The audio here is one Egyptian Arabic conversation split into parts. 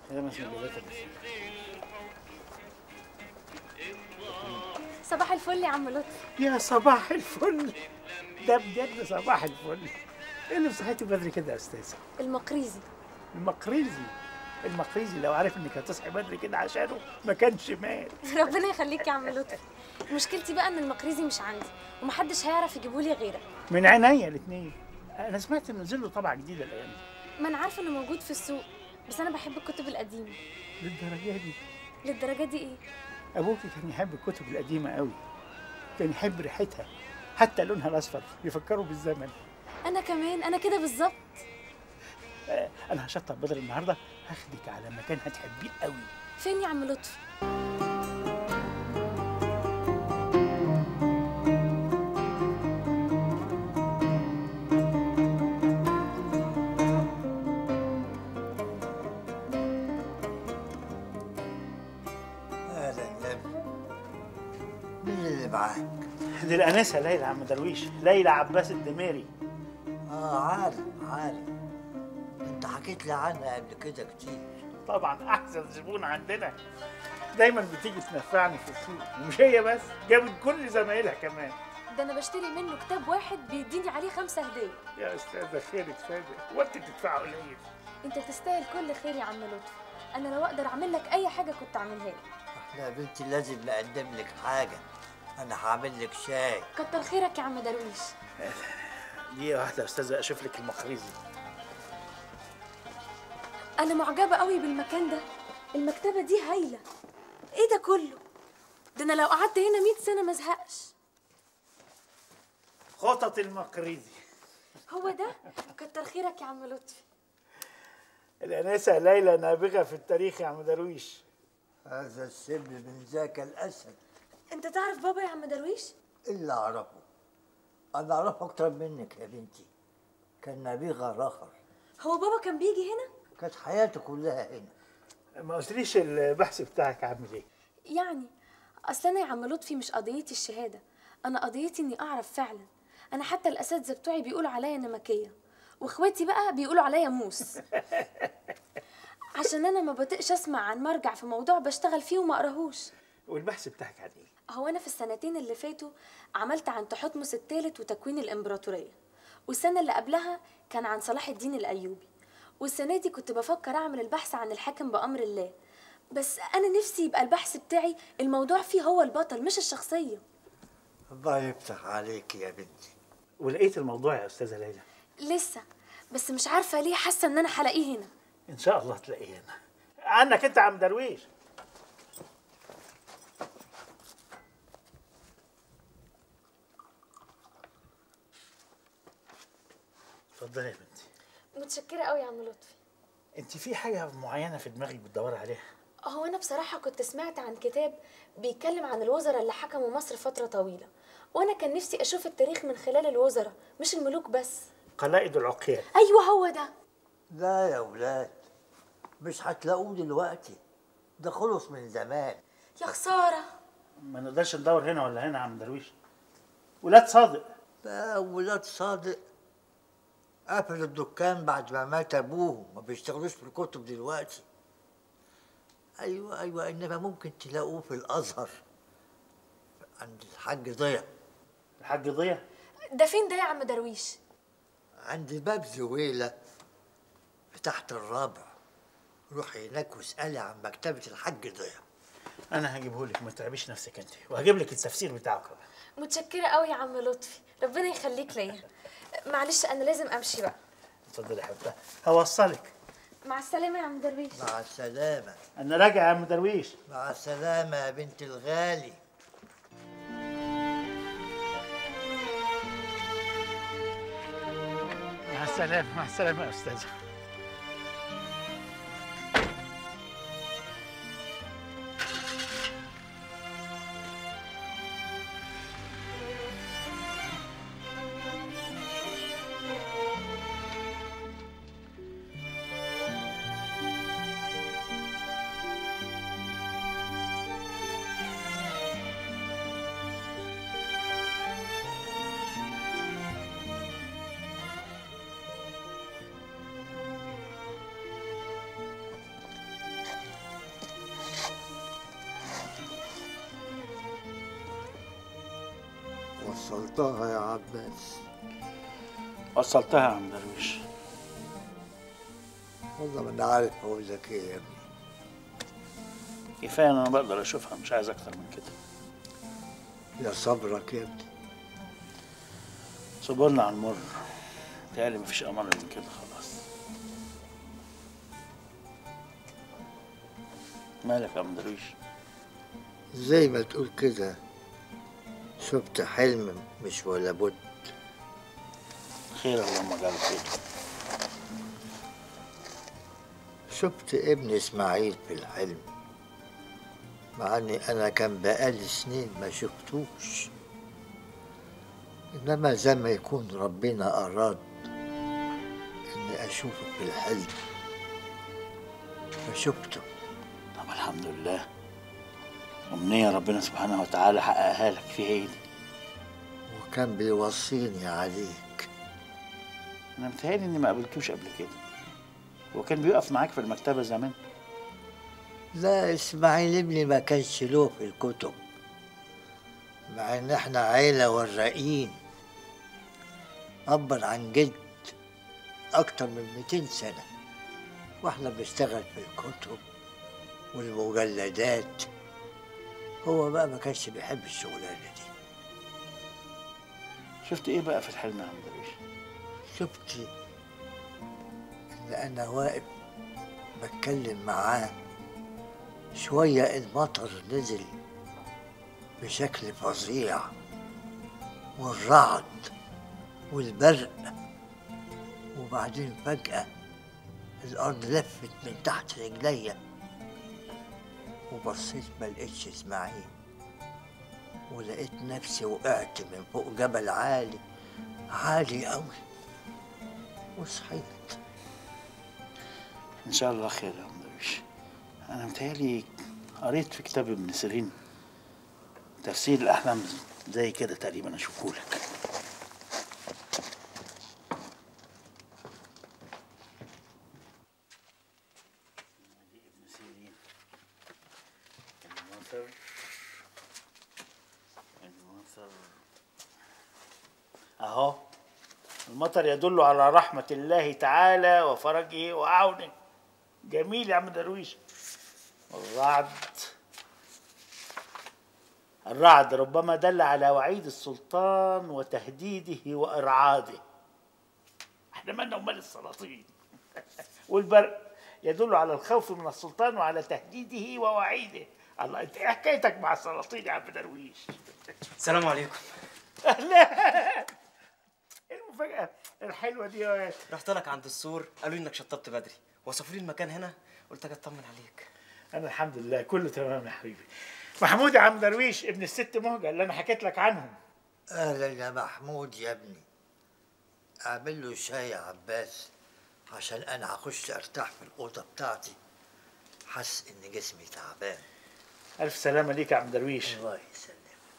خمس مجلات بس صباح الفل يا عم لطفي يا صباح الفل ده بجد صباح الفل ايه اللي صحيتي بدري كده يا استاذه المقريزي المقريزي المقريزي لو عارف انك هتصحي بدري كده عشانه ما كانش مات ربنا يخليك يا عم لطفي مشكلتي بقى ان المقريزي مش عندي ومحدش هيعرف يجيبولي غيرك من عينيا الاثنين انا سمعت ان نزل له طبعه جديده الايام دي ما انا عارفه انه موجود في السوق بس انا بحب الكتب القديمه للدرجه دي للدرجه دي ايه ابوكي كان يحب الكتب القديمه قوي كان يحب ريحتها حتى لونها الاصفر يفكروا بالزمن انا كمان انا كده بالظبط آه، انا هشطب بدر النهارده هاخدك على مكان هتحبيه قوي فين يا عم لطفي اهلا يا ابني مين اللي معاك؟ دي الانسه ليلى عم درويش ليلى عباس الدميري اه عارف عارف انت حكيت لي عنها قبل كده كتير طبعا احسن زبون عندنا دايما بتيجي تنفعني في السوق ومش هي بس جابت كل زمايلها كمان ده انا بشتري منه كتاب واحد بيديني عليه خمسة هدية يا استاذه خيرك سابق وانت بتدفع قليل انت تستاهل كل خير يا عم لطفي انا لو اقدر اعمل لك اي حاجه كنت اعملها لك احنا يا بنتي لازم نقدم لك حاجه انا هعمل لك شاي كتر خيرك يا عم درويش دي واحده يا استاذه اشوف لك المقريزي انا معجبه قوي بالمكان ده المكتبه دي هايله ايه ده كله ده انا لو قعدت هنا 100 سنه ما ازهقش خطط المقريزي هو ده كتر خيرك يا عم لطفي الانسه ليلى نابغه في التاريخ يا عم درويش هذا السم من ذاك الاسد انت تعرف بابا يا عم درويش اللي اعرفه انا اعرفه اكتر منك يا بنتي كان نبيغه رخر هو بابا كان بيجي هنا كانت حياته كلها هنا ما قلتليش البحث بتاعك عامل ايه يعني اصل انا يا عم لطفي مش قضيتي الشهاده انا قضيتي اني اعرف فعلا انا حتى الاساتذه بتوعي بيقولوا عليا نمكيه واخواتي بقى بيقولوا عليا موس عشان انا ما بطيقش اسمع عن مرجع في موضوع بشتغل فيه وما اقراهوش والبحث بتاعك عن ايه هو انا في السنتين اللي فاتوا عملت عن تحتمس الثالث وتكوين الامبراطوريه والسنه اللي قبلها كان عن صلاح الدين الايوبي والسنه دي كنت بفكر اعمل البحث عن الحاكم بامر الله بس انا نفسي يبقى البحث بتاعي الموضوع فيه هو البطل مش الشخصيه الله يفتح عليك يا بنتي ولقيت الموضوع يا استاذه ليلى لسه بس مش عارفه ليه حاسه ان انا هلاقيه هنا ان شاء الله تلاقيه هنا عنك انت يا عم درويش اتفضلي يا بنتي متشكره قوي يا عم لطفي انت في حاجه معينه في دماغك بتدوري عليها هو انا بصراحه كنت سمعت عن كتاب بيتكلم عن الوزراء اللي حكموا مصر فتره طويله وانا كان نفسي اشوف التاريخ من خلال الوزراء مش الملوك بس قلائد العقيال ايوه هو ده لا يا ولاد مش هتلاقوه دلوقتي ده خلص من زمان يا خساره ما نقدرش ندور هنا ولا هنا يا عم درويش ولاد صادق ده ولاد صادق قفل الدكان بعد ما مات ابوه ما بيشتغلوش في الكتب دلوقتي ايوه ايوه انما ممكن تلاقوه في الازهر عند الحاج ضياء الحاج ضياء ده فين ده يا عم درويش عند باب زويلة تحت الرابع روحي هناك واسألي عن مكتبة الحاج ضياء انا هجيبه لك ما تتعبيش نفسك انت وهجيب لك التفسير بتاعه كمان متشكره قوي يا عم لطفي ربنا يخليك ليا معلش انا لازم امشي بقى اتفضلي يا حبيبتي هوصلك مع السلامه يا عم درويش مع السلامة انا راجع يا عم درويش مع السلامة يا بنت الغالي مع السلامه مع السلامه يا استاذه وصلتها يا عباس وصلتها يا عم درويش والله ما انا عارف اقول لك ايه يا ابني كفايه ان انا بقدر اشوفها مش عايز اكتر من كده يا صبرك يا ابني صبرنا على المر متهيألي مفيش أمل من كده خلاص مالك يا عم درويش زي ما تقول كده شفت حلم مش ولا بد خير اللهم اجعله خير شفت ابن اسماعيل في الحلم مع اني انا كان بقالي سنين ما شفتوش انما زي ما يكون ربنا اراد اني اشوفه في الحلم فشفته طب الحمد لله أمنية ربنا سبحانه وتعالى حققها لك في ايه دي وكان بيوصيني عليك أنا متهيألي إني ما قابلتوش قبل كده هو كان بيقف معاك في المكتبة زمان لا اسماعيل ابني ما كانش له في الكتب مع ان احنا عيلة والرقين أبا عن جد أكتر من 200 سنة واحنا بنشتغل في الكتب والمجلدات هو بقى ما كانش بيحب الشغلانة دي شفت ايه بقى في الحلم يا عم درويش شفت إن أنا واقف بتكلم معاه شوية المطر نزل بشكل فظيع والرعد والبرق وبعدين فجأة الأرض لفت من تحت رجليا وبصيت ما لقيتش إسماعيل ولقيت نفسي وقعت من فوق جبل عالي عالي أوي وصحيت إن شاء الله خير يا عم درويش أنا متهيألي قريت في كتاب ابن سيرين تفسير الأحلام زي كده تقريبا أشوفه لك ابن سيرين المثل المثل أهو المطر يدل على رحمة الله تعالى وفرجه وعونه جميل يا عم درويش الرعد الرعد ربما دل على وعيد السلطان وتهديده وإرعاده احنا مالنا ومال السلاطين والبرق يدل على الخوف من السلطان وعلى تهديده ووعيده الله انت ايه حكايتك مع السلاطين يا عم درويش السلام عليكم لا المفاجأة الحلوة دي يا واد. رحت لك عند السور قالوا لي انك شطبت بدري وصفوا لي المكان هنا قلت اجي اطمن عليك انا الحمد لله كله تمام يا حبيبي محمود يا عم درويش ابن الست مهجة اللي انا حكيت لك عنهم أهلا يا محمود يا ابني أعمل له شاي يا عباس عشان أنا هخش أرتاح في الأوضة بتاعتي حاسس إن جسمي تعبان الف سلامة ليك يا عم درويش الله يسلمك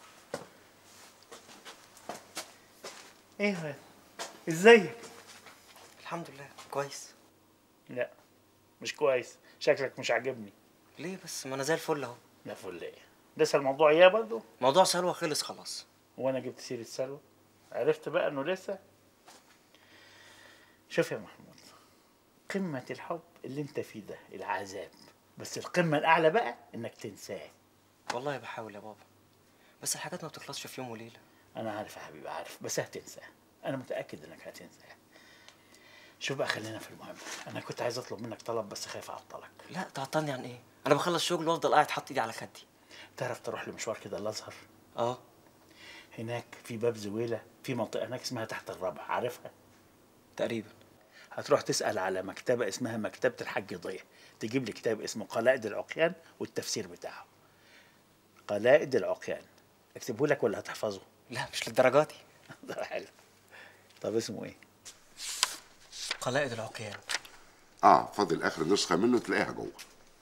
ايه يا واد؟ ازيك الحمد لله كويس لا مش كويس شكلك مش عاجبني ليه بس ما انا زي الفل اهو لا فل ايه لسه الموضوع اياه برضه موضوع سلوى خلص خلاص وانا جبت سيرة سلوى عرفت بقى انه لسه شوف يا محمود قمة الحب اللي انت فيه ده العذاب بس القمة الأعلى بقى إنك تنساه والله بحاول يا بابا بس الحاجات ما بتخلصش في يوم وليله أنا عارف يا حبيبي عارف بس هتنساه أنا متأكد إنك هتنساه شوف بقى خلينا في المهم أنا كنت عايز أطلب منك طلب بس خايف أعطلك لا تعطلني عن ايه انا بخلص شغل وافضل قاعد حاطط ايدي على خدي تعرف تروح لي مشوار كده الأزهر اه هناك في باب زويلة في منطقة هناك اسمها تحت الرابع عارفها تقريبا هتروح تسأل على مكتبة اسمها مكتبة الحاج ضيع تجيب لي كتاب اسمه قلائد العقيان والتفسير بتاعه قلائد العقيان اكتبه لك ولا هتحفظه؟ لا مش للدرجه دي ده حلو طب اسمه ايه؟ قلائد العقيان اه فاضل اخر نسخه منه تلاقيها جوه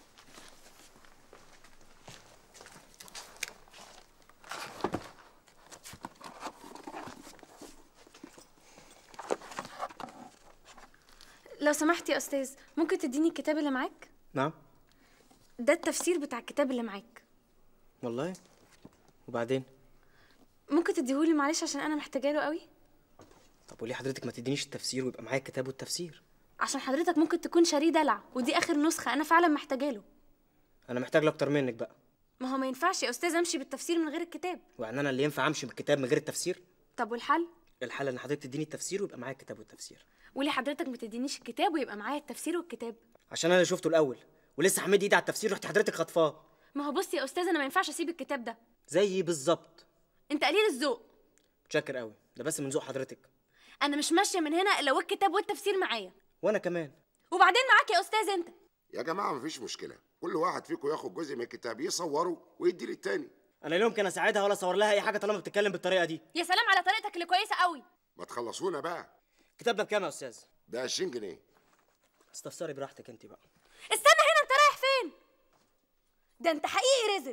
لو سمحت يا استاذ ممكن تديني الكتاب اللي معاك نعم ده التفسير بتاع الكتاب اللي معاك والله وبعدين ممكن تديهولي معلش عشان انا محتاجه له قوي طب وليه حضرتك ما تدينيش التفسير ويبقى معايا الكتاب والتفسير عشان حضرتك ممكن تكون شاريه دلع ودي اخر نسخه انا فعلا محتاجه له انا محتاج له اكتر منك بقى ما هو ما ينفعش يا استاذ امشي بالتفسير من غير الكتاب ويعني انا اللي ينفع امشي بالكتاب من غير التفسير طب والحل الحل ان حضرتك تديني التفسير ويبقى معايا الكتاب والتفسير وليه حضرتك ما تدينيش الكتاب ويبقى معايا التفسير والكتاب عشان انا اللي شفته الاول ولسه حمد ايدي على التفسير رحت حضرتك خطفاه ما هو بص يا استاذ انا ما ينفعش اسيب الكتاب ده زيي بالظبط انت قليل الذوق متشكر قوي ده بس من ذوق حضرتك انا مش ماشيه من هنا الا والكتاب والتفسير معايا وانا كمان وبعدين معاك يا استاذ انت يا جماعه مفيش مشكله كل واحد فيكم ياخد جزء من الكتاب يصوره ويدي للتاني انا لا يمكن اساعدها ولا اصور لها اي حاجه طالما بتتكلم بالطريقه دي يا سلام على طريقتك اللي كويسه قوي ما تخلصونا بقى الكتاب ده بكام يا استاذ ب 20 جنيه استفسري براحتك انت بقى استنى هنا انت رايح فين ده انت حقيقي رزل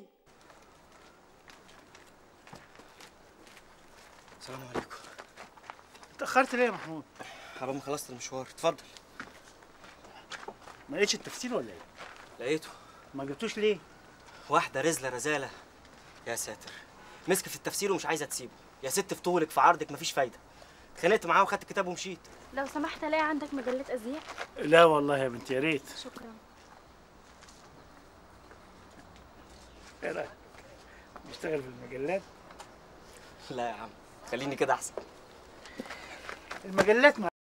السلام عليكم اتاخرت ليه يا محمود حبا ما خلصت المشوار اتفضل ما لقيتش التفسير ولا ايه لقيته ما جبتوش ليه واحده رزله رزاله يا ساتر مسك في التفسير ومش عايزه تسيبه يا ست في طولك في عرضك مفيش فايده اتخانقت معاه وخدت الكتاب ومشيت لو سمحت الاقي عندك مجلات ازياء لا والله يا بنتي يا ريت شكرا ايه رايك نشتغل في المجلات لا يا عم خليني كده احسن المجلات مع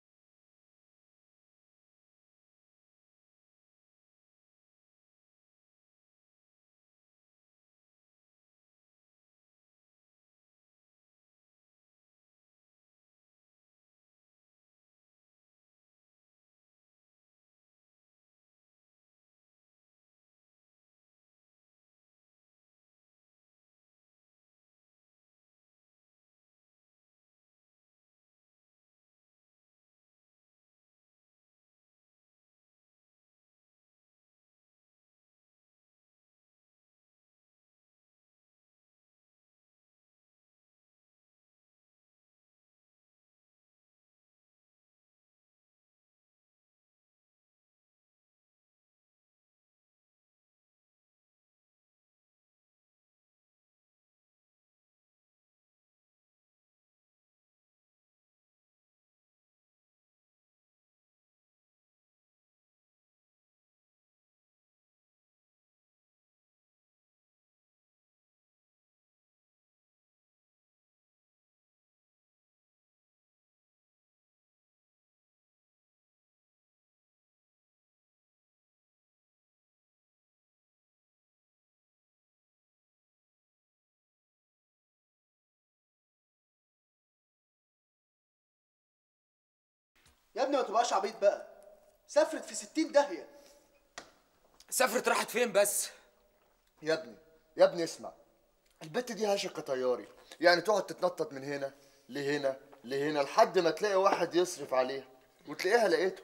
يا ابني ما تبقاش عبيط بقى سافرت في ستين داهية سافرت راحت فين بس يا ابني يا ابني اسمع البت دي هاشة طياري يعني تقعد تتنطط من هنا لهنا لهنا لحد ما تلاقي واحد يصرف عليها وتلاقيها لقيته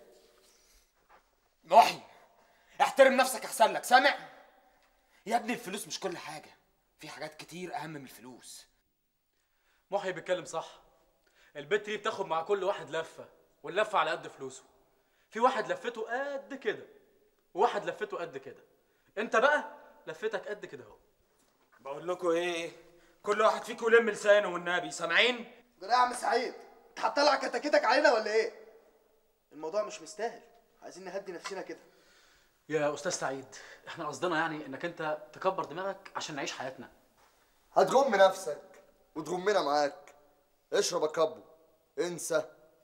محي احترم نفسك احسن لك سامع يا ابني الفلوس مش كل حاجه في حاجات كتير اهم من الفلوس محي بيتكلم صح البت دي بتاخد مع كل واحد لفه واللفه على قد فلوسه في واحد لفته قد كده وواحد لفته قد كده انت بقى لفتك قد كده اهو بقول لكم ايه كل واحد فيكم يلم لسانه والنبي سامعين ده يا عم سعيد انت هتطلع كتاكيتك علينا ولا ايه الموضوع مش مستاهل عايزين نهدي نفسنا كده يا استاذ سعيد احنا قصدنا يعني انك انت تكبر دماغك عشان نعيش حياتنا هتغم نفسك وتغمنا معاك اشرب يا كابو انسى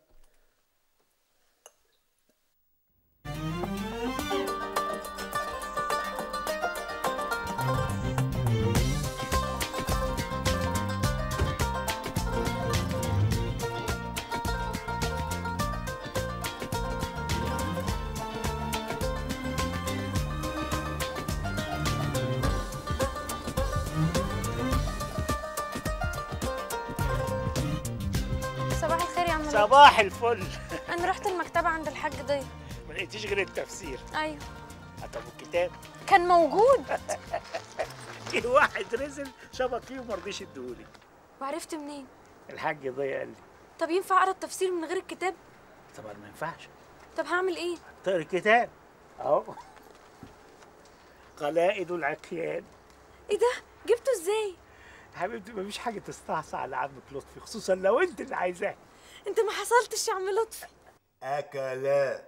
صباح الخير يا عم لطفي. صباح الفل انا رحت المكتبه عند الحاج ضيف ما لقيتيش غير التفسير ايوه طب الكتاب كان موجود في واحد رزل شبك فيه وما رضيش يديهولي وعرفت منين الحاج ضيق قال لي طب ينفع اقرا التفسير من غير الكتاب طبعا ما ينفعش طب هعمل ايه تقرا الكتاب اهو قلائد العقيان ايه ده جبته ازاي حبيبتي مفيش حاجه تستعصى على عمك لطفي خصوصا لو انت اللي عايزاه انت ما حصلتش يا عم لطفي أكلا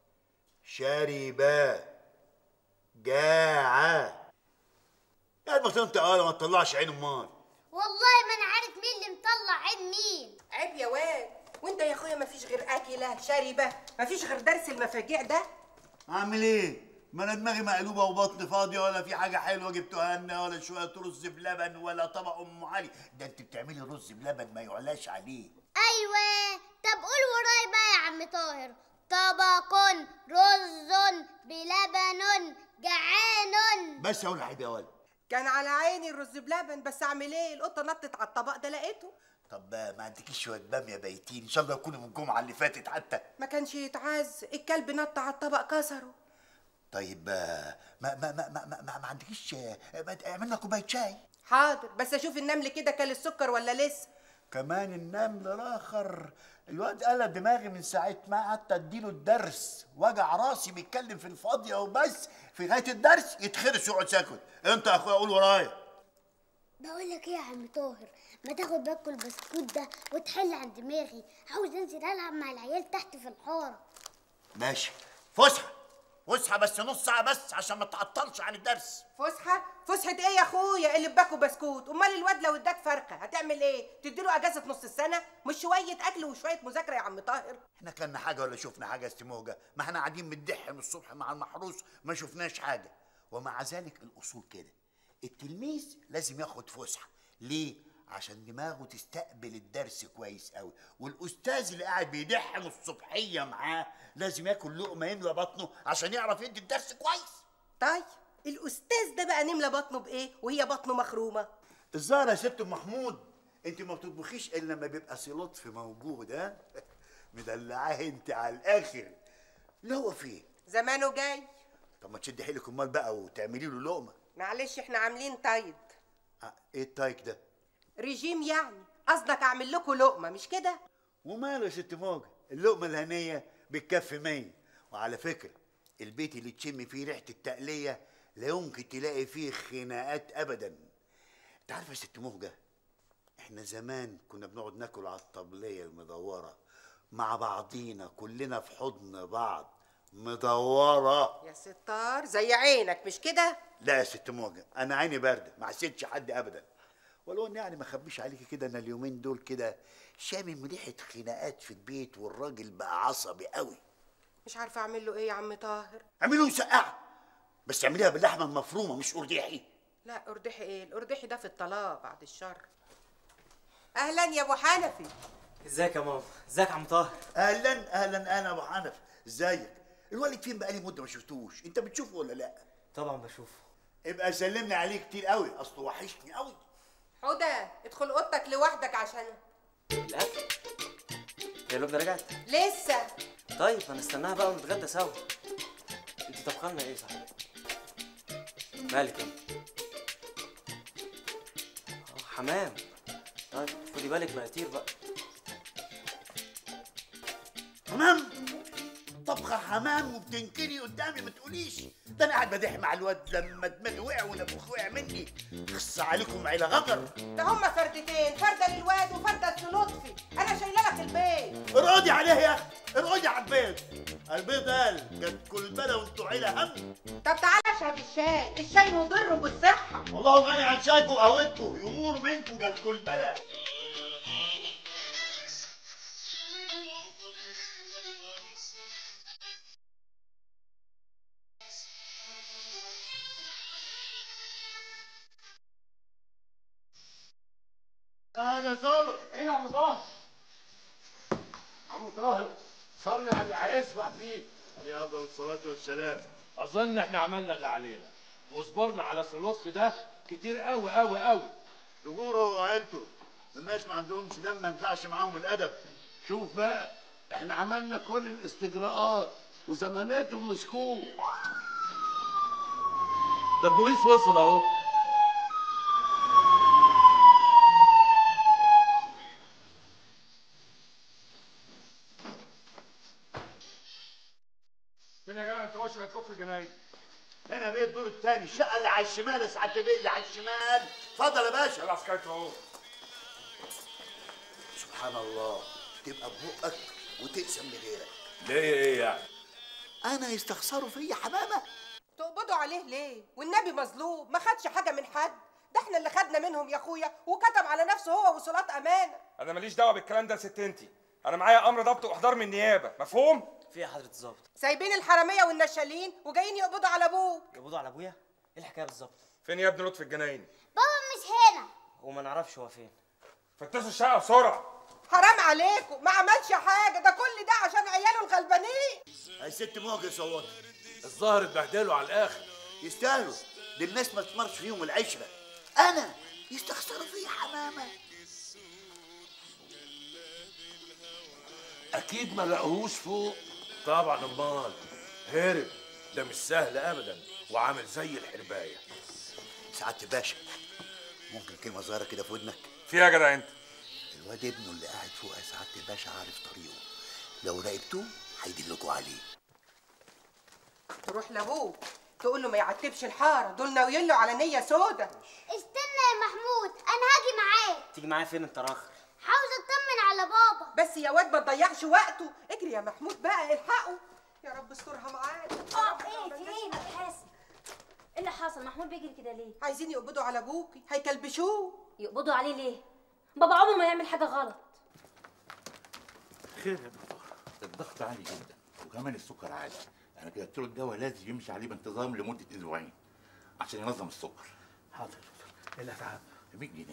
شربا جاعا يا ما انت قال ما تطلعش عين امال والله ما انا عارف مين اللي مطلع عين مين عيب يا واد وانت يا اخويا مفيش غير اكله شاربه مفيش غير درس المفاجيع ده اعمل ايه ما انا دماغي مقلوبه وبطني فاضيه ولا في حاجه حلوه جبتوها لنا ولا شويه رز بلبن ولا طبق ام علي ده انت بتعملي رز بلبن ما يعلاش عليه ايوه طب قول وراي بقى يا عم طاهر طبق رز بلبن جعان بس اقول حاجه يا ولد كان على عيني الرز بلبن بس اعمل ايه القطه نطت على الطبق ده لقيته طب ما عندكيش شويه باميه بايتين ان شاء الله يكونوا من الجمعه اللي فاتت حتى ما كانش يتعز الكلب نط على الطبق كسره طيب آه، ما ما ما ما, ما, ما, ما عندكيش آه، ما ت- اعمل لنا كوبايه شاي حاضر بس اشوف النمل كده كل السكر ولا لسه كمان النمل الاخر الواد قلب دماغي من ساعه ما قعدت اديله الدرس وجع راسي بيتكلم في الفاضيه وبس في غايه الدرس يتخرس ويقعد ساكت انت يا اخويا قول ورايا بقول لك ايه يا عم طاهر ما تاخد باكل البسكوت ده وتحل عن دماغي عاوز انزل العب مع العيال تحت في الحاره ماشي فسحه فسحه بس نص ساعه بس عشان ما تعطلش عن الدرس فسحه فسحه ايه يا اخويا اللي باكو بسكوت امال الواد لو اداك فرخه هتعمل ايه تديله اجازه نص السنه مش شويه اكل وشويه مذاكره يا عم طاهر احنا كلنا حاجه ولا شفنا حاجه يا استموجه ما احنا قاعدين متدح من الصبح مع المحروس ما شفناش حاجه ومع ذلك الاصول كده التلميذ لازم ياخد فسحه ليه عشان دماغه تستقبل الدرس كويس قوي والاستاذ اللي قاعد بيدح من الصبحيه معاه لازم ياكل لقمه يملى بطنه عشان يعرف يدي الدرس كويس طيب الاستاذ ده بقى نملى بطنه بايه وهي بطنه مخرومه الظاهر يا ست أم محمود انت ما بتطبخيش الا لما بيبقى سي لطفي موجود ها مدلعاه انت على الاخر اللي هو فين زمانه جاي طب ما تشدي حيلك امال بقى وتعملي له لقمه معلش احنا عاملين تايد آه، ايه التايك ده رجيم يعني قصدك اعمل لكم لقمه مش كده وماله يا ست موجة اللقمه الهنيه بتكفي مية وعلى فكره البيت اللي تشمي فيه ريحه التقليه لا يمكن تلاقي فيه خناقات ابدا انت عارفه يا ست موجة احنا زمان كنا بنقعد ناكل على الطبليه المدوره مع بعضينا كلنا في حضن بعض مدوره يا ستار زي عينك مش كده لا يا ست موجة انا عيني بارده ما حسيتش حد ابدا ولو ان يعني ما اخبيش عليكي كده انا اليومين دول كده شامم ريحه خناقات في البيت والراجل بقى عصبي قوي مش عارفه اعمل له ايه يا عم طاهر اعملوا مسقعه بس اعمليها باللحمه المفرومه مش قرديحي لا قردحي ايه القردحي ده في الطلاق بعد الشر اهلا يا ابو حنفي ازيك يا ماما ازيك يا عم طاهر اهلا اهلا انا ابو حنف ازيك الوالد فين بقالي مده ما شفتوش انت بتشوفه ولا لا طبعا بشوفه ابقى سلمني عليه كتير قوي اصله وحشني قوي حودة ادخل اوضتك لوحدك عشان الاكل هي لبنى رجعت لسه طيب هنستناها بقى ونتغدى سوا انت طبخه لنا ايه صحيح مالك انت اه حمام طيب خدي بالك مقاتير بقى حمام طبخه حمام وبتنكري قدامي ما تقوليش ده انا قاعد بدح مع الواد لما دماغي وقع ونافوخ وقع مني خص عليكم عيله غدر ده هما فردتين فرده للواد وفرده للطفي انا شايله لك البيت ارقدي عليه يا اخي ارقدي على البيض البيض قال جت كل بلا وانتوا عيله هم طب تعالى اشرب الشاي الشاي مضر بالصحه والله غني عن شايكم وقهوتكم يمور منكم جت كل بلا انا طارق ايه يا عم طاهر عم طاهر صلي على اللي هيسمع فيك عليه افضل الصلاه والسلام اظن احنا عملنا اللي علينا وصبرنا على الصلوات ده كتير قوي قوي قوي دجوره وعيلته الناس ما عندهمش دم ما ينفعش معاهم الادب شوف بقى احنا عملنا كل الاستجراءات وزماناتهم مسكوه ده البوليس وصل اهو فين يا جماعه انت وش هتكف الجناين هنا بيه الدور الثاني الشقه اللي على الشمال يا سعاده بيه اللي على الشمال اتفضل يا باشا خلاص كده اهو سبحان الله تبقى ببقك وتقسم لغيرك ليه ايه يعني انا يستخسروا فيا حمامه تقبضوا عليه ليه والنبي مظلوم ما خدش حاجه من حد ده احنا اللي خدنا منهم يا اخويا وكتب على نفسه هو وصولات امانه انا ماليش دعوه بالكلام ده يا ست انتي انا معايا امر ضبط واحضار من النيابه مفهوم في ايه يا حضره الظابط سايبين الحراميه والنشالين وجايين يقبضوا على ابوك يقبضوا على ابويا ايه الحكايه بالظبط فين يا ابن لطفي الجنايني بابا مش هنا وما نعرفش هو فين فتشوا الشقه بسرعه حرام عليكم ما عملش حاجه ده كل ده عشان عياله الغلبانين هاي ست موجه صوت الظاهر اتبهدلوا على الاخر يستاهلوا دي الناس ما تمرش فيهم العشره انا يستخسروا فيا حمامه اكيد ما لقوهوش فوق طبعا امال هرب ده مش سهل ابدا وعامل زي الحربايه سعاده باشا ممكن كلمه صغيره كده في ودنك فيها يا جدع انت الواد ابنه اللي قاعد فوق يا سعاده الباشا عارف طريقه لو راقبتوه هيدلكوا عليه تروح لابوك تقول له ما يعتبش الحاره دول ناويين له على نيه سودا استنى يا محمود انا هاجي معاك تيجي معايا فين انت راخر عاوز اطمن على بابا بس يا واد ما تضيعش وقته اجري يا محمود بقى الحقه يا رب استرها معاك اه ايه في ايه محاسن ايه اللي حصل محمود بيجري كده ليه عايزين يقبضوا على ابوكي هيكلبشوه يقبضوا عليه ليه بابا عمره ما يعمل حاجه غلط خير يا دكتور الضغط عالي جدا وكمان السكر عالي انا كتبت له الدواء لازم يمشي عليه بانتظام لمده اسبوعين عشان ينظم السكر حاضر يا دكتور ايه الاتعاب 100 جنيه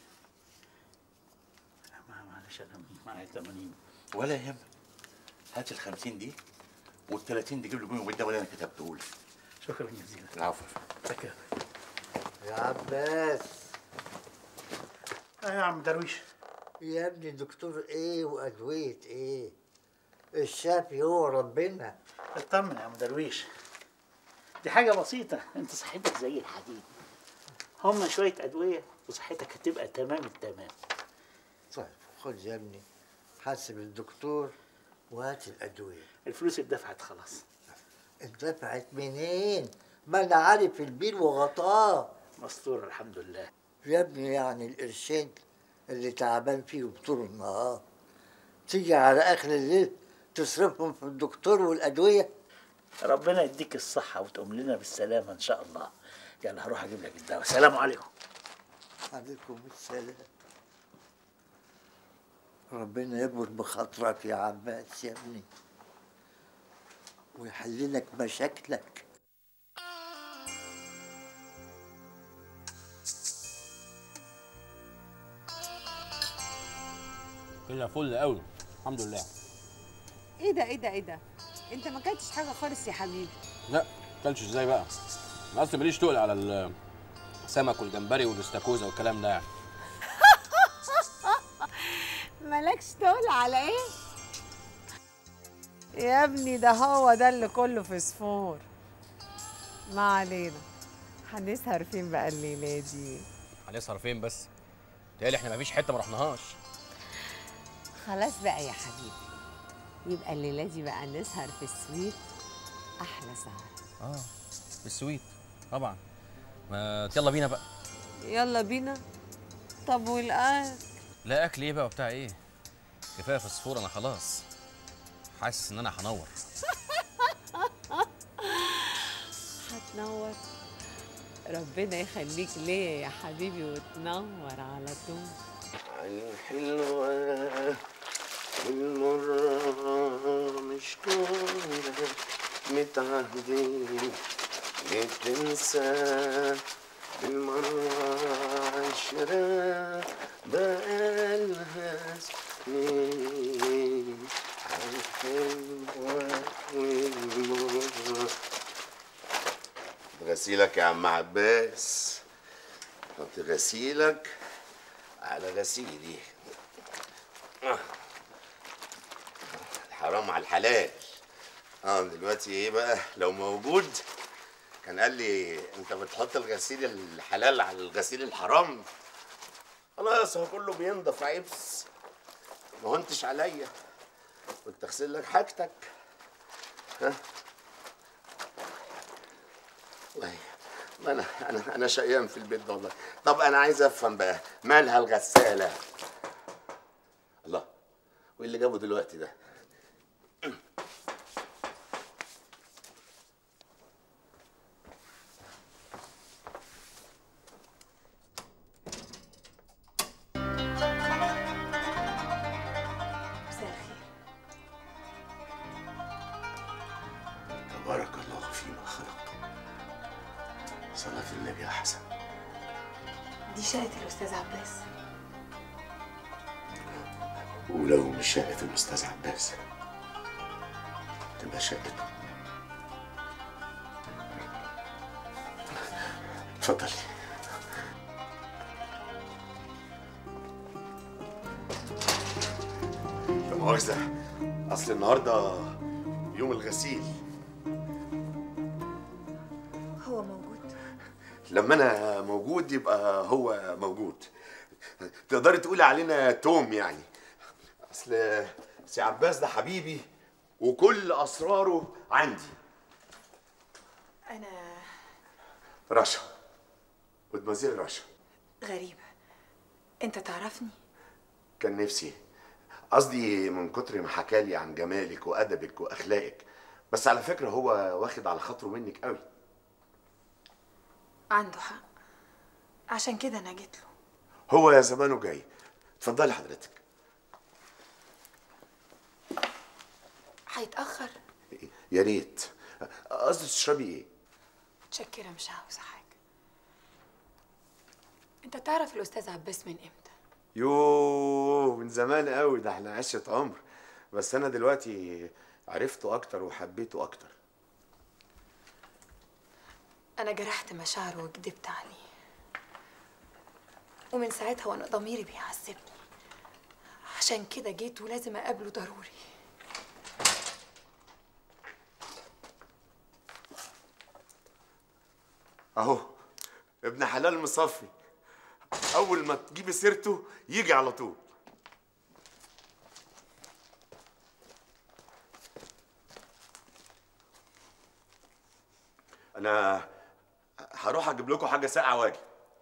ما- معلش انا معايا 80 ولا يهمك هات ال 50 دي وال 30 دي جيب لي بيهم الدواء اللي انا كتبته لك شكرا جزيلا العفو شكرا يا عباس ايه يا عم درويش يا ابني دكتور ايه وادويه ايه الشافي هو ربنا اطمن يا عم درويش دي حاجة بسيطة انت صحتك زي الحديد هما شوية أدوية وصحتك هتبقى تمام التمام طيب خد يا ابني حاسب الدكتور وهات الادويه الفلوس اتدفعت خلاص اتدفعت منين ما انا عارف البير وغطاه مستور الحمد لله يا ابني يعني القرشين اللي تعبان فيهم طول النهار تيجي على اخر الليل تصرفهم في الدكتور والادويه ربنا يديك الصحة وتقوم لنا بالسلامة إن شاء الله يلا هروح أجيب لك الدواء سلام عليكم عليكم السلام ربنا يكبر بخاطرك يا عباس يا ابني ويحل لك مشاكلك كده فل قوي الحمد لله ايه ده ايه ده ايه ده انت ما كلتش حاجه خالص يا حبيبي لا كلش ازاي بقى انا اصلا ماليش تقل على السمك والجمبري والاستاكوزا والكلام ده يعني مالكش تقول على ايه يا ابني ده هو ده اللي كله فسفور ما علينا هنسهر فين بقى الليله دي هنسهر فين بس تقالي احنا مفيش حته ما رحناهاش خلاص بقى يا حبيبي يبقى الليله دي بقى نسهر في السويت احلى سهر اه بالسويت طبعا ما يلا بينا بقى يلا بينا طب والاكل لا اكل ايه بقى وبتاع ايه كفايه فسفور انا خلاص حاسس ان انا هنور هتنور ربنا يخليك ليا يا حبيبي وتنور على طول الحلوة والمرة مش كنا متعهدين بتنسى المرة عشرة بقالها سنين الحلوة والمرة غسيلك يا عم عباس حط غسيلك على غسيلي آه. الحرام على الحلال اه دلوقتي ايه بقى لو موجود كان قال لي انت بتحط الغسيل الحلال على الغسيل الحرام خلاص هو كله بينضف عبس ما هنتش عليا كنت اغسل لك حاجتك ها والله ما انا انا انا شقيان في البيت ده والله طب انا عايز افهم بقى مالها الغساله الله وايه اللي جابه دلوقتي ده مساء الخير تبارك الله فيما خلق صلاة النبي يا حسن دي شقة الأستاذ عباس ولو مش شقة الأستاذ عباس تبقى شقته اتفضلي لا مؤاخذة أصل النهاردة يوم الغسيل هو موجود لما أنا موجود يبقى هو موجود تقدري تقولي علينا توم يعني أصل سي عباس ده حبيبي وكل أسراره عندي أنا رشا مدمزيل رشا غريبة أنت تعرفني كان نفسي قصدي من كتر ما حكالي عن جمالك وأدبك وأخلاقك بس على فكرة هو واخد على خاطره منك قوي عنده حق عشان كده أنا جيت له هو يا زمانه جاي اتفضلي حضرتك هيتأخر يا ريت قصدي تشربي ايه متشكرة مش عاوزة حاجة أنت تعرف الأستاذ عباس من إمتى؟ يوه من زمان قوي ده احنا عشرة عمر بس انا دلوقتي عرفته اكتر وحبيته اكتر أنا جرحت مشاعره وكدبت عليه ومن ساعتها وأنا ضميري بيعذبني عشان كده جيت ولازم أقابله ضروري اهو ابن حلال مصفي اول ما تجيبي سيرته يجي على طول انا هروح اجيب لكم حاجه ساقعه واجي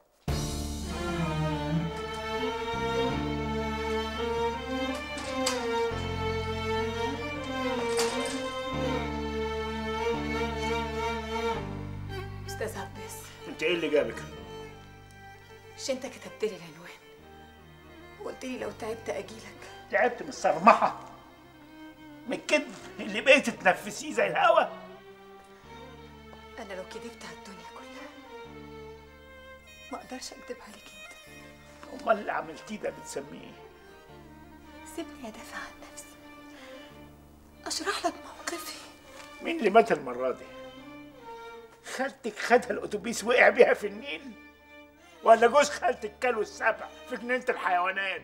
أستاذ عباس انت ايه اللي جابك مش أنت كتبت لي العنوان وقلت لي لو تعبت أجيلك تعبت من الصرمحه من الكذب اللي بقيت تتنفسيه زي الهوا أنا لو كدبت على الدنيا كلها ما أقدرش أكدب عليك أنت امال اللي عملتيه ده بتسميه ايه سيبني أدافع عن نفسي أشرح لك موقفي مين اللي مات المره دي خالتك خدها الاتوبيس وقع بيها في النيل ولا جوز خالتك كلوا السبع في جنينه الحيوانات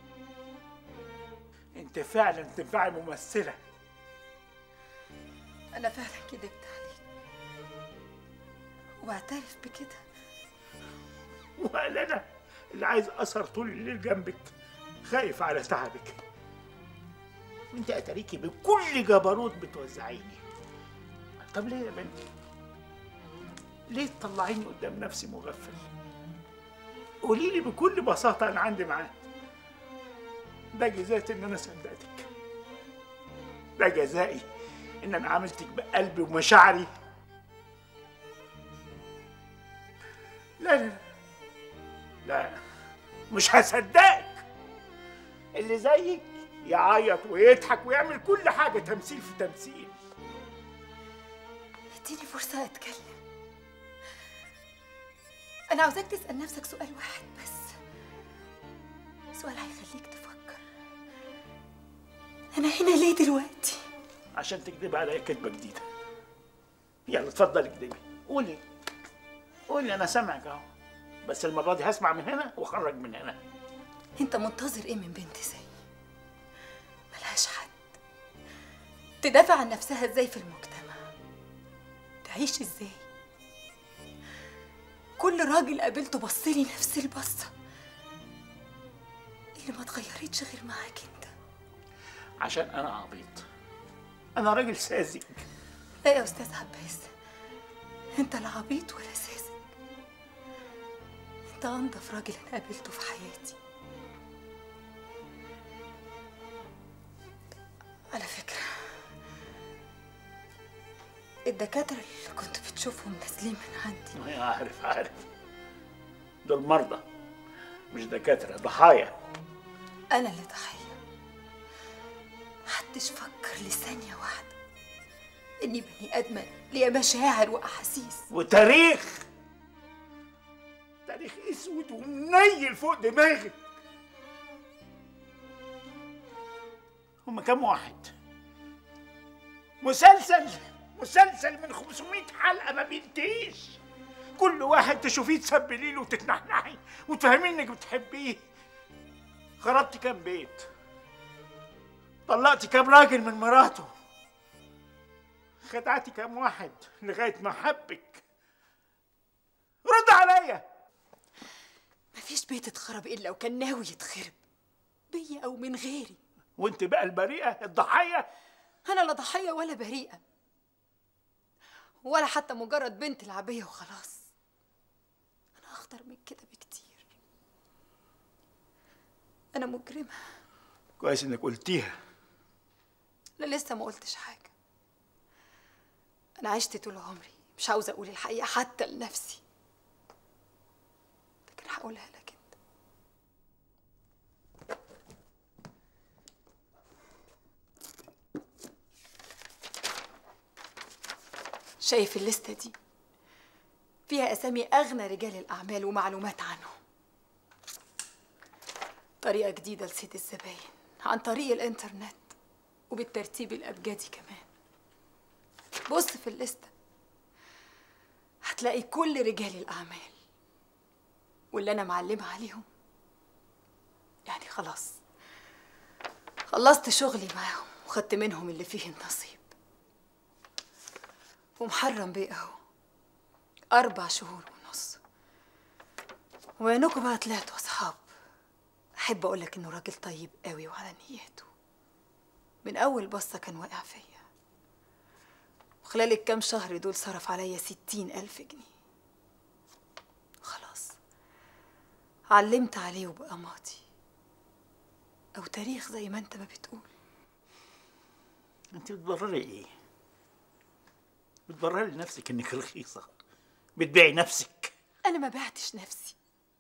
انت فعلا تنفعي ممثله أنا فعلا كدبت عليك واعترف بكده وقال انا اللي عايز اسهر طول الليل جنبك خايف على تعبك انت اتاريكي بكل جبروت بتوزعيني طب ليه يا بنتي ليه تطلعيني قدام نفسي مغفل قولي لي بكل بساطه انا عندي معاه ده جزاتي ان انا صدقتك ده جزائي ان انا عملتك بقلبي ومشاعري لا لا لا مش هصدقك اللي زيك يعيط ويضحك ويعمل كل حاجة تمثيل في تمثيل اديني فرصة أتكلم أنا عاوزاك تسأل نفسك سؤال واحد بس سؤال هيخليك تفكر أنا هنا ليه دلوقتي؟ عشان تكذب عليا كذبة جديدة يلا اتفضلي اكذبي قولي قولي أنا سامعك أهو بس المرة دي هسمع من هنا وأخرج من هنا أنت منتظر إيه من بنت زي ملهاش حد تدافع عن نفسها إزاي في المجتمع تعيش إزاي كل راجل قابلته بصلي نفس البصة اللي ما اتغيرتش غير معاك انت عشان أنا عبيط أنا راجل ساذج لا يا أستاذ عباس انت لا عبيط ولا ساذج انت انضف راجل انا قابلته في حياتي على فكرة الدكاترة اللي كنت بتشوفهم نازلين من عندي عارف عارف دول مرضى مش دكاترة ضحايا أنا اللي ضحية محدش فكر لثانية واحدة إني بني آدمة ليا مشاعر وأحاسيس وتاريخ تاريخ اسود ومنيل فوق دماغي هما كام واحد مسلسل مسلسل من 500 حلقة ما بينتهيش كل واحد تشوفيه تسبلي له وتتنحنحي وتفهمي انك بتحبيه خربتي كام بيت طلقتي كام راجل من مراته خدعتي كام واحد لغاية ما حبك رد عليا مفيش بيت اتخرب إلا وكان ناوي يتخرب بيا أو من غيري وانت بقى البريئة الضحية أنا لا ضحية ولا بريئة ولا حتى مجرد بنت لعبية وخلاص أنا أخطر من كده بكتير أنا مجرمة كويس انك قلتيها أنا لسه ما قلتش حاجة أنا عشت طول عمري مش عاوزة أقول الحقيقة حتى لنفسي لكن هقولها لك أنت شايف الليستة دي فيها أسامي أغنى رجال الأعمال ومعلومات عنهم طريقة جديدة لصيد الزباين عن طريق الإنترنت وبالترتيب الأبجدي كمان بص في الليستة هتلاقي كل رجال الأعمال واللي أنا معلمة عليهم يعني خلاص خلصت شغلي معاهم وخدت منهم اللي فيه النصيب ومحرم بيه اهو أربع شهور ونص وينكم بقى طلعتوا أصحاب أحب أقولك إنه راجل طيب قوي وعلى نياته من أول بصة كان واقع فيا وخلال الكام شهر دول صرف عليا ستين ألف جنيه خلاص علمت عليه وبقى ماضي أو تاريخ زي ما أنت ما بتقول انت بتبرري ايه بتبرري لنفسك انك رخيصة بتبيعي نفسك أنا ما بعتش نفسي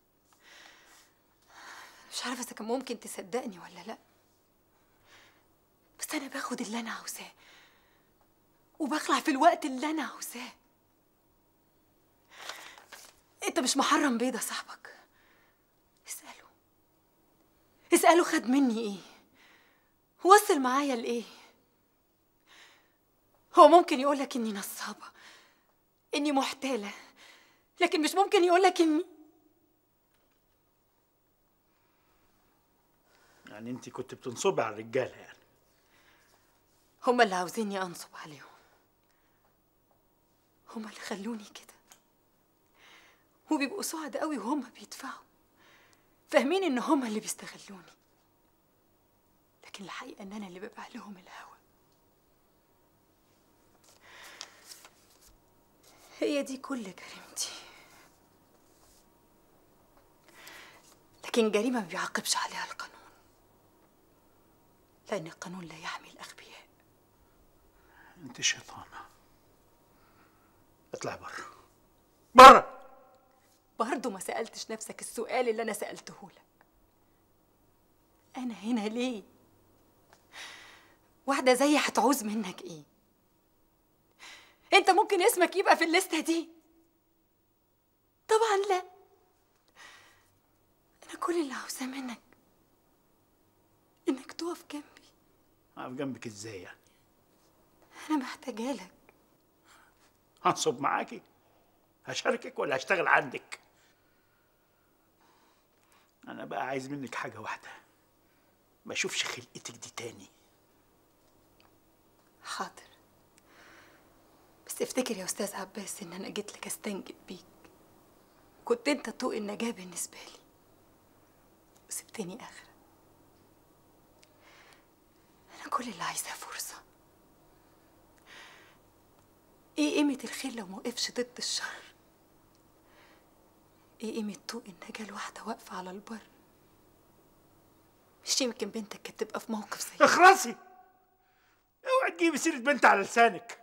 مش عارفة إذا كان ممكن تصدقني ولا لأ بس أنا باخد اللي أنا عاوزاه وبخلع في الوقت اللي أنا عاوزاه أنت مش محرم بيضة صاحبك اسأله اسأله خد مني إيه وصل معايا لإيه هو ممكن يقولك إني نصابة إني محتالة لكن مش ممكن يقولك إني يعني انت كنت بتنصبي على الرجالة يعني هما اللي عاوزيني أنصب عليهم هما اللي خلوني كده وبيبقوا سعد قوي وهما بيدفعوا فاهمين إن هما اللي بيستغلوني لكن الحقيقة إن أنا اللي ببيع لهم الهوى هي دي كل جريمتي لكن جريمة ما بيعاقبش عليها القانون لأن القانون لا يحمي الأغبياء انت شيطانة اطلع بره بره برضه ما سألتش نفسك السؤال اللي أنا سألته لك أنا هنا ليه؟ واحدة زي هتعوز منك إيه؟ أنت ممكن اسمك يبقى في الليستة دي طبعا لا أنا كل اللي عاوزاه منك إنك تقف جنبي اقف جنبك ازاي يعني أنا محتاجة لك هنصب معاكي هشاركك ولا هشتغل عندك انا بقى عايز منك حاجة واحدة ما اشوفش خلقتك دي تاني حاضر بس افتكر يا أستاذ عباس إن أنا جيت لك أستنجد بيك كنت أنت طوق النجاة بالنسبة لي وسبتني آخرة أنا كل اللي عايزاه فرصة ايه قيمة الخير لو موقفش ضد الشر ايه قيمة طوق النجاة الواحدة واقفة على البر مش يمكن بنتك كانت تبقى في موقف زي اخرسي اوعي تجيبي سيره بنت على لسانك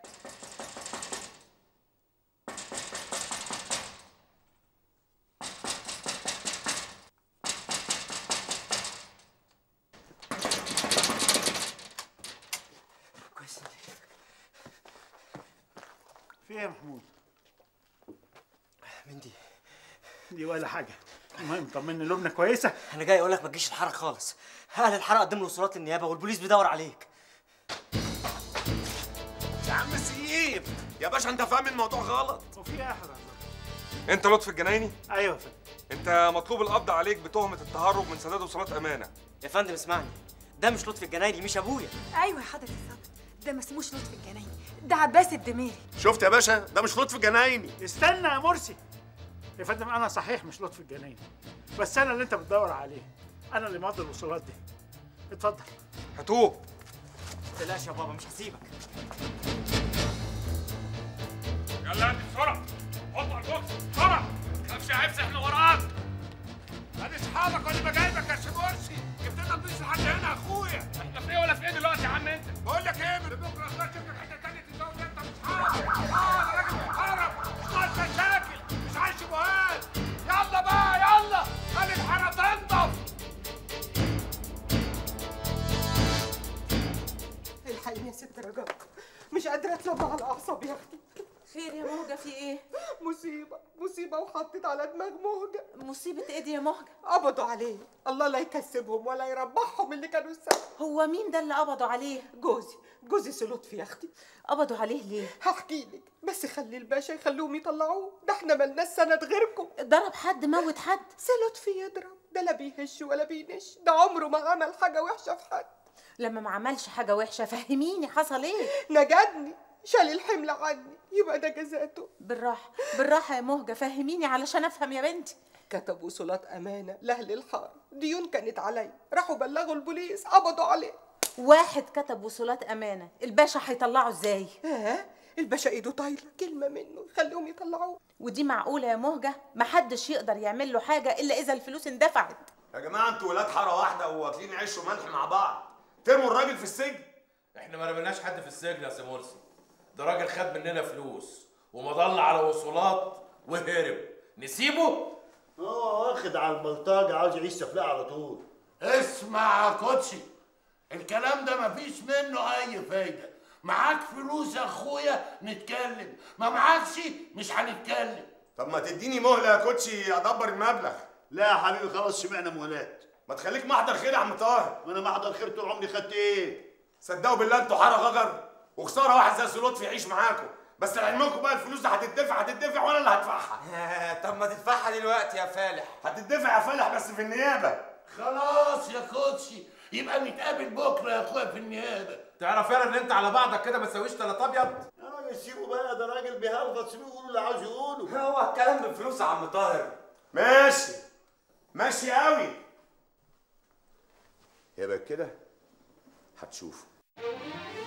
كويس في ايه يا محمود من دي دي ولا حاجه المهم طمني لبنى كويسه انا جاي اقول لك ما تجيش الحرق خالص اهل الحرق قدموا الوصولات للنيابه والبوليس بيدور عليك يا عم سيب يا باشا انت فاهم الموضوع غلط وفي ايه يا حضرتك انت لطفي الجنايني ايوه يا فندم انت مطلوب القبض عليك بتهمه التهرب من سداد وصولات امانه يا فندم اسمعني ده مش لطفي الجنايني مش ابويا ايوه يا حضرة الظابط ده ما اسموش لطفي الجنايني ده عباس الدميري شفت يا باشا ده مش لطفي جنايني استنى يا مرسي يا فندم انا صحيح مش لطفي الجنايني بس انا اللي انت بتدور عليه انا اللي ماضي الوصولات دي اتفضل هاتوه ما تقلقش يا بابا مش هسيبك يلا هات بسرعه حط على البوكس بسرعه ما تخافش يا عفس احنا وراك ادي اصحابك وانا بجايبك يا مرسي جبت لنا البوليس لحد هنا يا اخويا احنا في ايه ولا في ايه دلوقتي يا عم انت بقول لك ايه من بكره اختار شوف حته ثانيه تتجوز انت واصحابك اه انا راجل محترم مش ناقص مشاكل مش عايز شبهات يلا بقى يلا خلي الحاره تنضف الحقيني يا ست رجاء مش قادرة اتلم على أعصابي يا أختي خير يا موجة في ايه؟ مصيبة مصيبة وحطت على دماغ مهجة مصيبة ايه دي يا مهجة؟ قبضوا عليه الله لا يكسبهم ولا يربحهم اللي كانوا السبب هو مين ده اللي قبضوا عليه؟ جوزي جوزي سلطفي يا اختي قبضوا عليه ليه؟ هحكي لك بس خلي الباشا يخلوهم يطلعوه ده احنا ملناش سند غيركم ضرب حد موت حد سلطفي يضرب ده لا بيهش ولا بينش ده عمره ما عمل حاجة وحشة في حد لما ما عملش حاجة وحشة فهميني حصل ايه؟ نجدني شال الحمل عني يبقى ده جزاته بالراحة بالراحة يا مهجة فهميني علشان افهم يا بنتي كتب وصولات أمانة لأهل الحارة ديون كانت عليا راحوا بلغوا البوليس قبضوا عليه واحد كتب وصولات امانة الباشا هيطلعه ازاي؟ اه الباشا ايده طايلة كلمة منه يخليهم يطلعوه ودي معقولة يا مهجة محدش يقدر يعمل له حاجة الا اذا الفلوس اندفعت يا جماعه انتوا ولاد حاره واحده واكلين عيش وملح مع بعض ترموا الراجل في السجن احنا ما رميناش حد في السجن يا سي مرسي ده راجل خد مننا فلوس ومضل على وصولات وهرب نسيبه هو واخد على البلطجة عاوز يعيش سفلاء على طول اسمع يا كوتشي الكلام ده مفيش منه اي فايده معاك فلوس يا اخويا نتكلم ما معاكش مش هنتكلم طب ما تديني مهله يا كوتشي ادبر المبلغ لا يا حبيبي خلاص سمعنا مهلات ما تخليك محضر خير يا عم طاهر ما انا محضر خير طول عمري خدت ايه صدقوا بالله انتوا حاره غجر وخساره واحد زي سلطفي يعيش معاكم بس لعلمكم بقى الفلوس دي هتدفع هتدفع وانا اللي هدفعها طب ما تدفعها دلوقتي يا فالح هتدفع يا فالح بس في النيابه خلاص يا كوتشي يبقى نتقابل بكره يا اخويا في النيابه تعرف فعلا ان انت على بعضك كده ما تسويش تلات ابيض يا راجل سيبه بقى ده راجل بيهلغط سيبه يقول اللي عاوز يقوله هو الكلام بفلوس يا عم طاهر ماشي ماشي قوي يبقى كده هتشوفوا